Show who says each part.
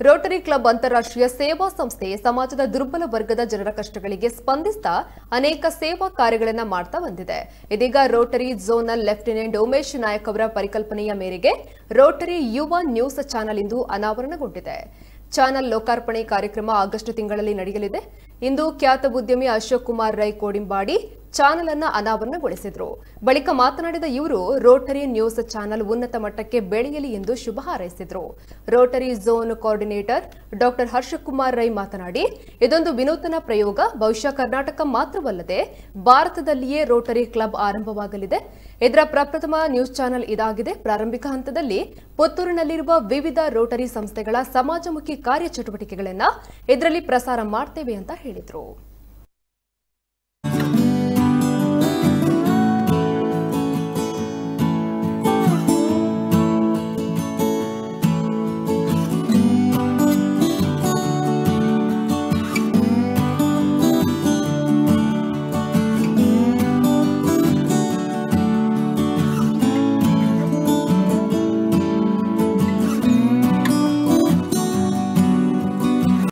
Speaker 1: Rotary club ಅಂತಾರಾಷ್ಟ್ರೀಯ ಸೇವಾ ಸಂಸ್ಥೆ ಸಮಾಜದ ದುರ್ಬಲ ವರ್ಗದ ಜನರ ಕಷ್ಟಗಳಿಗೆ ಸ್ಪಂದಿಸ್ತಾ ಅನೇಕ ಸೇವಾ ಕಾರ್ಯಗಳನ್ನು ಮಾಡ್ತಾ ಬಂದಿದೆ ಇದೀಗ Rotary zonal lieutenant Umesh Nayak ಅವರ ಪರಿಕಲ್ಪನೆಯ ಮೇರೆಗೆ ರೋಟರಿ ಯುವ ನ್ಯೂಸ್ ಚಾನೆಲ್ ಇಂದು ಅನಾವರಣಗೊಂಡಿದೆ ಚಾನೆಲ್ ಲೋಕಾರ್ಪಣೆ ಕಾರ್ಯಕ್ರಮ ಆಗಸ್ಟ್ ತಿಂಗಳಲ್ಲಿ ನಡೆಯಲಿದೆ ಇಂದು ಖ್ಯಾತ ಉದ್ಯಮಿ ಅಶೋಕ್ ಕುಮಾರ್ ರೈ ಕೋಡಿಂಬಾಡಿ ಚಾನೆಲ್ ಅನ್ನ ಅನಾವರಣಗೊಳಿಸಿದ್ರು ಬಳಿಕ ಮಾತನಾಡಿದ ಇವರು ರೋಟರಿ ನ್ಯೂಸ್ ಚಾನೆಲ್ ಉನ್ನತ ಮಟ್ಟಕ್ಕೆ ಬೆಳೆಯಲಿ ಎಂದು ಶುಭ ಹಾರೈಸಿದ್ರು Rotary zone coordinator doctor Harshakumar Rai ಮಾತನಾಡಿ ಇದೊಂದು ವಿನೂತನ ಪ್ರಯೋಗ ಬಹುಶಃ ಕರ್ನಾಟಕ ಮಾತ್ರವಲ್ಲದೆ ಭಾರತದಲ್ಲಿಯೇ ರೋಟರಿ ಕ್ಲಬ್ ಆರಂಭವಾಗಲಿದೆ ಇದರ ಪ್ರಪ್ರಥಮ ನ್ಯೂಸ್ ಚಾನೆಲ್ ಇದಾಗಿದೆ ಪ್ರಾರಂಭಿಕ ಹಂತದಲ್ಲಿ ಪುತ್ತೂರಿನಲ್ಲಿರುವ ವಿವಿಧ ರೋಟರಿ ಸಂಸ್ಥೆಗಳ ಸಮಾಜಮುಖಿ ಕಾರ್ಯಚಟುವಟಿಕೆಗಳನ್ನು ಇದರಲ್ಲಿ ಪ್ರಸಾರ ಮಾಡ್ತೇವೆ ಅಂತ ಹೇಳಿದರು